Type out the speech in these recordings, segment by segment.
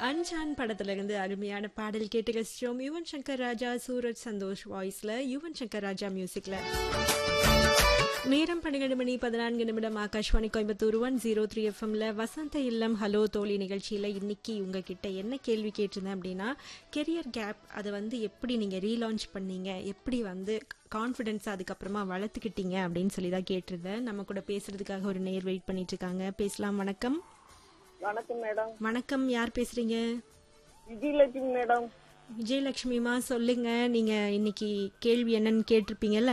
அன்சான் படத்துல இருந்து அருமையான பாடல் கேட்டு ரசிச்சோம் யுவன் சங்கர் ராஜா சூரஜ் சந்தோஷ் வாய்ஸ்ல யுவன் சங்கர் ராஜா மியூசிக்ல நேரம் பன்னிரண்டு மணி பதினான்கு நிமிடம் Akashvani Coimbatore one zero three எஃப்எம்ல வசந்த இல்லம் ஹலோ தோழி நிகழ்ச்சியில இன்னைக்கு உங்ககிட்ட என்ன கேள்வி கேட்டிருந்தேன் அப்படின்னா கெரியர் கேப் அதை வந்து எப்படி நீங்க ரீலான்ச் பண்ணீங்க எப்படி வந்து கான்ஃபிடென்ஸ் அதுக்கப்புறமா வளர்த்துக்கிட்டீங்க அப்படின்னு சொல்லி தான் கேட்டிருந்தேன் நம்ம கூட பேசுறதுக்காக ஒரு நேர் வெயிட் பண்ணிட்டு இருக்காங்க பேசலாம் வணக்கம் வணக்கம் மேடம் வணக்கம் யார் பேசுறீங்க விஜயலட்சுமி மேடம் விஜயலட்சுமிமா சொல்லுங்க நீங்க இன்னைக்கு கேள்வி என்னன்னு கேட்டிருப்பீங்கல்ல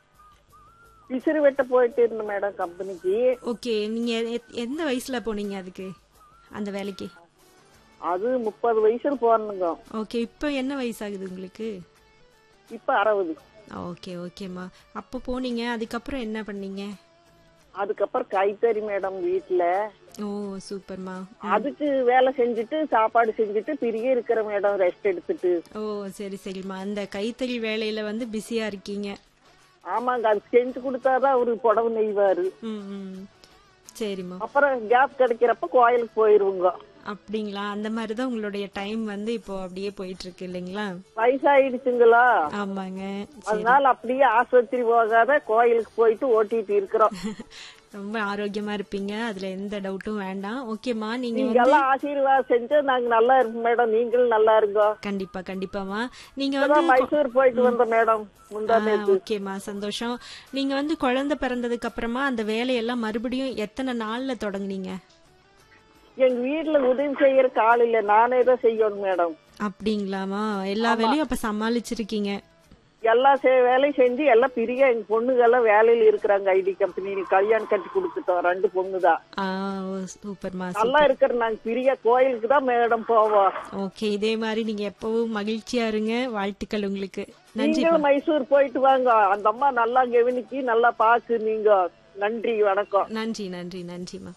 விசிறு வெட்ட போயிட்டு இருந்தேன் மேடம் கம்பெனிக்கு ஓகே நீங்க எத்- எந்த வயசுல போனீங்க அதுக்கு அந்த வேலைக்கு அது முப்பது வயசுல போறணுங்க ஓகே இப்போ என்ன வயசாகுது உங்களுக்கு இப்ப அறுபது ஓகே ஓகேம்மா அப்போ போனீங்க அதுக்கப்புறம் என்ன பண்ணீங்க அதுக்கப்புறம் கைத்தறி மேடம் வீட்டுல ஓ சூப்பர்மா அதுக்கு வேலை செஞ்சுட்டு சாப்பாடு செஞ்சுட்டு பிரிய இருக்கிற மேடம் ரெஸ்ட் எடுத்துட்டு ஓ சரி சரிம்மா அந்த கைத்தறி வேலையில வந்து பிஸியா இருக்கீங்க ஆமாங்க அது செஞ்சு கொடுத்தாதான் அவரு புடவை நெய்வாரு ம் ம் சரிம்மா அப்புறம் கேப் கிடைக்கிறப்ப கோயிலுக்கு போயிருவோங்க அப்படிங்களா அந்த மாதிரி தான் உங்களுடைய டைம் வந்து இப்போ அப்படியே போயிட்டு இருக்கு இல்லைங்களா வயசாயிடுச்சுங்களா ஆமாங்க அதனால அப்படியே ஆஸ்பத்திரி போகாத கோயிலுக்கு போயிட்டு ஓட்டிட்டு இருக்கிறோம் ரொம்ப ஆரோக்கியமா இருப்பீங்க அதுல எந்த டவுட்டும் வேண்டாம் ஓகேம்மா நீங்க நீங்க வந்து எல்லாம் ஆசீர்வாதம் செஞ்சு நாங்க நல்லா இருப்போம் மேடம் நீங்களும் நல்லா இருங்க கண்டிப்பா கண்டிப்பாமா நீங்க இப்பதான் வந்து மைசூர் போயிட்டு வந்த மேடம் முந்தா ஆ, ஓகேம்மா சந்தோஷம் நீங்க வந்து குழந்தை பிறந்ததுக்கு அப்புறமா அந்த வேலையெல்லாம் மறுபடியும் எத்தனை நாள்ல தொடங்குனீங்க எங்க வீட்டுல உதவி செய்யறதுக்கு ஆள் இல்ல நானே தான் செய்யணும் மேடம் அப்படிங்களாமா எல்லா வேலையும் அப்ப சமாளிச்சிருக்கீங்க எல்லா செ- வேலையும் செஞ்சு எல்லாம் பிரிய எங்க பொண்ணுங்க எல்லாம் வேலையில இருக்கிறாங்க ஐடி கம்பெனி கல்யாணம் கட்டி கொடுத்துட்டோம் ரெண்டு பொண்ணு தான் ஆ ஓ, சூப்பர்மா நல்லா இருக்கிற நாங்க பிரிய கோயிலுக்கு தான் மேடம் போவோம் ஓகே இதே மாதிரி நீங்க எப்பவும் மகிழ்ச்சியா இருங்க வாழ்த்துக்கள் உங்களுக்கு நன்றி நீங்களும் மைசூர் போயிட்டு வாங்க அந்த அம்மா நல்லா கவனிக்கு நல்லா பாக்கு நீங்க நன்றி வணக்கம் நன்றி நன்றி நன்றிம்மா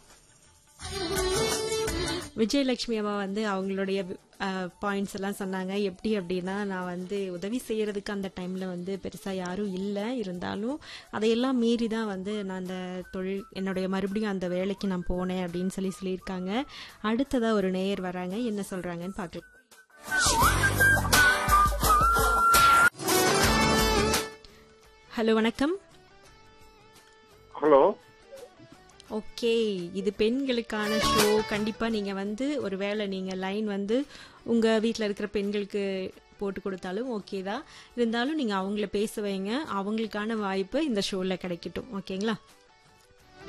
விஜயலட்சுமி அம்மா வந்து அவங்களுடைய பாயிண்ட்ஸ் எல்லாம் சொன்னாங்க எப்படி அப்படின்னா நான் வந்து உதவி செய்யறதுக்கு அந்த டைம்ல வந்து பெருசா யாரும் இல்லை இருந்தாலும் அதையெல்லாம் மீறி தான் வந்து நான் அந்த தொழில் என்னுடைய மறுபடியும் அந்த வேலைக்கு நான் போனேன் அப்படின்னு சொல்லி சொல்லியிருக்காங்க அடுத்ததா ஒரு நேயர் வராங்க என்ன சொல்றாங்கன்னு பார்க்கலாம் ஹலோ வணக்கம் ஹலோ ஓகே இது பெண்களுக்கான ஷோ கண்டிப்பா நீங்க வந்து ஒரு வேளை நீங்க லைன் வந்து உங்க வீட்ல இருக்கிற பெண்களுக்கு போட்டு கொடுத்தாலும் ஓகே தான் இருந்தாலும் நீங்க அவங்கள பேச வைங்க அவங்களுக்கான வாய்ப்பு இந்த ஷோல கிடைக்கட்டும் ஓகேங்களா